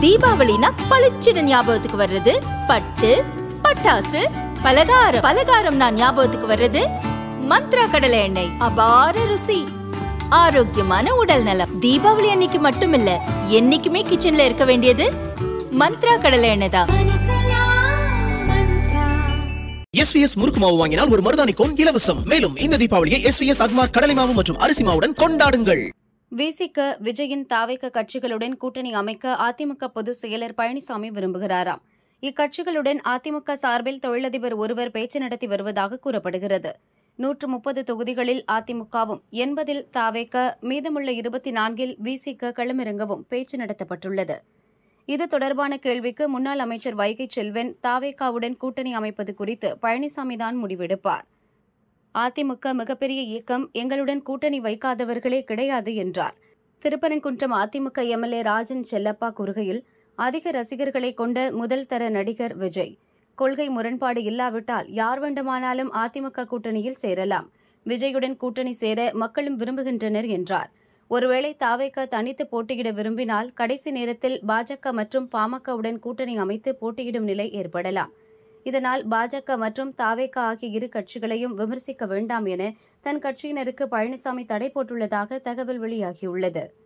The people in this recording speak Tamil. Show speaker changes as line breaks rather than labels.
தீபாவளினா பளிச்சுன்னு ஞாபகத்துக்கு வர்றது பட்டு பட்டாசு பலகாரம் பலகாரம்னா ஞாபகத்துக்கு வர்றது மந்த்ரா கடலை எண்ணெய் அபார ருசி ஆரோக்கியமான உடல் நலம் தீபாவளி அன்னைக்கு மட்டும் இல்ல என்னைக்குமே கிச்சன்ல இருக்க வேண்டியது மந்த்ரா கடலை எண்ணெய் தான்
எஸ்விஎஸ் முறுக்கு மாவு வாங்கினால் ஒரு மருதாணி கோன் இலவசம் மேலும் இந்த தீபாவளியை எஸ்விஎஸ் அக்மார் கடலை மாவு மற்றும் அரிசி மாவுடன் கொண்டாடுங்கள்
விசிக விஜயின் தாவைக்க கட்சிகளுடன் கூட்டணி அமைக்க அதிமுக பொதுச் செயலர் பழனிசாமி விரும்புகிறாராம் இக்கட்சிகளுடன் அதிமுக சார்பில் தொழிலதிபர் ஒருவர் பேச்சு நடத்தி வருவதாக கூறப்படுகிறது நூற்று முப்பது தொகுதிகளில் அதிமுகவும் எண்பதில் தாவேக்க மீதமுள்ள இருபத்தி நான்கில் விசிக களமிறங்கவும் பேச்சு நடத்தப்பட்டுள்ளது இது தொடர்பான கேள்விக்கு முன்னாள் அமைச்சர் வைகை செல்வன் தாவேகாவுடன் கூட்டணி அமைப்பது குறித்து பழனிசாமி தான் முடிவெடுப்பார் அதிமுக மிகப்பெரிய இயக்கம் எங்களுடன் கூட்டணி வைக்காதவர்களே கிடையாது என்றார் திருப்பரங்குன்றம் அதிமுக எம்எல்ஏ ராஜன் செல்லப்பா கூறுகையில் அதிக ரசிகர்களை கொண்ட முதல் தர நடிகர் விஜய் கொள்கை முரண்பாடு இல்லாவிட்டால் யார் வேண்டுமானாலும் அதிமுக கூட்டணியில் சேரலாம் விஜயுடன் கூட்டணி சேர மக்களும் விரும்புகின்றனர் என்றார் ஒருவேளை தாவேக தனித்து போட்டியிட விரும்பினால் கடைசி நேரத்தில் பாஜக மற்றும் பாமகவுடன் கூட்டணி அமைத்து போட்டியிடும் நிலை ஏற்படலாம் இதனால் பாஜக மற்றும் தாவேக ஆகிய இரு கட்சிகளையும் விமர்சிக்க வேண்டாம் என தன் கட்சியினருக்கு பழனிசாமி தடை போட்டுள்ளதாக தகவல் வெளியாகியுள்ளது